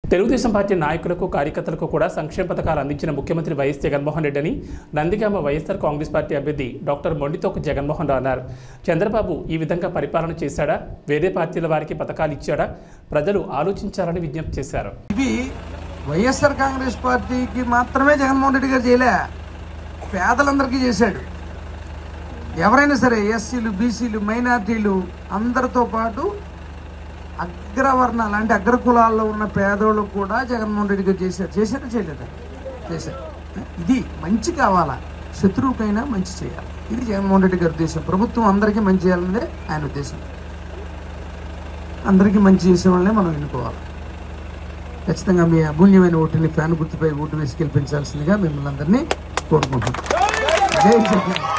Telugu Desam party నాయకులకు కార్యకర్తలకు కూడా సంక్షేమ పథకాలు అందించిన ముఖ్యమంత్రి వైఎస్ జగన్మోహన్ రెడ్డి అని నందిగామ వైఎస్ఆర్ కాంగ్రెస్ పార్టీ అభ్యర్థి డాక్టర్ మొండితోకు జగన్మోహన్ రావు అన్నారు చంద్రబాబు ఈ విధంగా పరిపాలన చేశాడా వేరే పార్టీల వారికి పథకాలు ఇచ్చాడా ప్రజలు ఆలోచించాలని విజ్ఞప్తి చేశారు ఇవి వైఎస్ఆర్ కాంగ్రెస్ పార్టీకి మాత్రమే జగన్మోహన్ రెడ్డి గారు చేయలే పేదలందరికీ చేశాడు ఎవరైనా సరే ఎస్సీలు బీసీలు మైనార్టీలు అందరితో పాటు అగ్రవర్ణాలు అంటే అగ్ర కులాల్లో ఉన్న పేదోళ్ళు కూడా జగన్మోహన్ రెడ్డి గారు చేశారు చేశారా చేయలేదా చేశారు ఇది మంచి కావాలా శత్రువుకైనా మంచి చేయాలి ఇది జగన్మోహన్ రెడ్డి గారి ఉద్దేశం ప్రభుత్వం అందరికీ మంచి చేయాలనేదే ఆయన ఉద్దేశం అందరికీ మంచి చేసే వాళ్ళనే మనం ఎన్నుకోవాలి ఖచ్చితంగా మీ అమూల్యమైన ఓటుని ఫ్యాన్ గుర్తుపై ఓటు వేసి గెలిపించాల్సిందిగా మిమ్మల్ని అందరినీ కోరుకుంటున్నాం జై జగన్